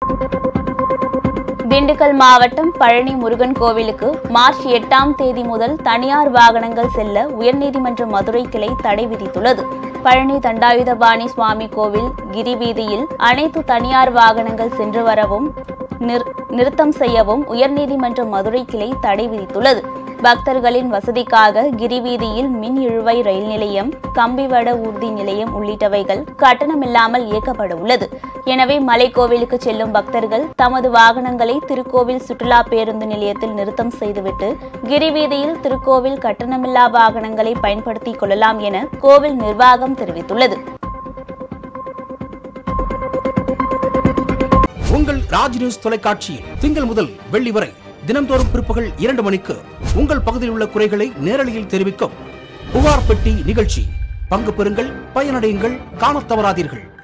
திண்டுக்கல் மாவட்டம் பழனி முருகன் கோவிலுக்கு மார்ச் எட்டாம் தேதி முதல் தனியார் வாகனங்கள் செல்ல உயர்நீதிமன்ற மதுரை கிளை தடை விதித்துள்ளது பழனி தண்டாயுதபாணி சுவாமி கோவில் கிரிவீதியில் அனைத்து தனியார் வாகனங்கள் சென்று வரவும் நிர்- நிறுத்தம் செய்யவும் உயர்நீதிமன்ற மதுரை கிளை தடை விதித்துள்ளது பக்தர்களின் வசதிக்காக கிரிவீதியில் மின் இழுவை ரயில் நிலையம் கம்பிவட ஊர்தி நிலையம் உள்ளிட்டவைகள் கட்டணமில்லாமல் இயக்கப்பட உள்ளது எனவே மலைக்கோவிலுக்கு செல்லும் பக்தர்கள் தமது வாகனங்களை திருக்கோவில் சுற்றுலா பேருந்து நிலையத்தில் நிறுத்தம் செய்துவிட்டு கிரிவீதியில் திருக்கோவில் கட்டணமில்லா வாகனங்களை பயன்படுத்திக் கொள்ளலாம் என கோவில் நிர்வாகம் தெரிவித்துள்ளது உங்கள் ராஜ் நியூஸ் தொலைக்காட்சியில் திங்கள் முதல் வெள்ளி வரை தினம்தோறும் பிற்பகல் இரண்டு மணிக்கு உங்கள் பகுதியில் உள்ள குறைகளை நேரலையில் தெரிவிக்கும் புகார் பெட்டி நிகழ்ச்சி பங்கு பெறுங்கள் பயனடையுங்கள் காணத் தவறாதீர்கள்